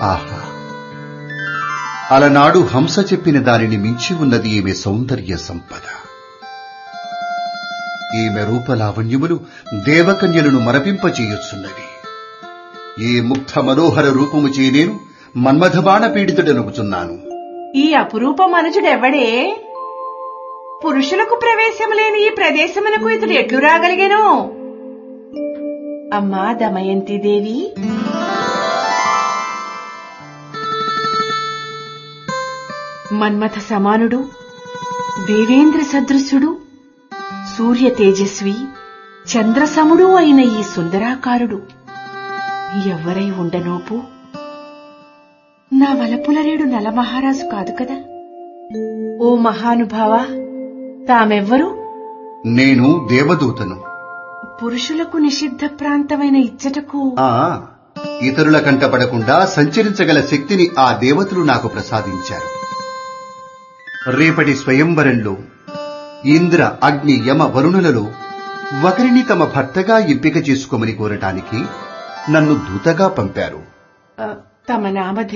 ఆహా అలనాడు హంస చెప్పిన దానిని మించి ఉన్నది ఈమె సౌందర్య సంపద ఈమె రూపలావణ్యములు దేవకన్యలను మరపింపచేయుచున్నవి ఈ ముగ్ధ మనోహర రూపము చే నేను మన్మథబాణ పీడితుడనుకుచున్నాను ఈ అపురూప మనుజుడెవ్వడే పురుషులకు ప్రవేశం లేని ఈ ప్రదేశమునకు ఇతడు ఎట్లు రాగలిగెను అమ్మా దమయంతి దేవి మన్మథ సమానుడు దేవేంద్ర సదృశుడు సూర్య తేజస్వి చంద్రసముడు అయిన ఈ సుందరాకారుడు ఎవ్వరై ఉండనోపు నా వలపులరేడు నలమహారాజు కాదు కదా ఓ మహానుభావ తామెవ్వరు నేను దేవదూతను పురుషులకు నిషిద్ధ ప్రాంతమైన ఇచ్చటకు ఆ ఇతరుల కంటపడకుండా సంచరించగల శక్తిని ఆ దేవతలు నాకు ప్రసాదించారు రేపటి స్వయంవరంలో ఇంద్ర అగ్ని యమ వరుణులలో ఒకరిని తమ భర్తగా ఎంపిక చేసుకోమని కోరటానికి నన్ను దూతగా పంపారు ఆ, తమ నామధేయం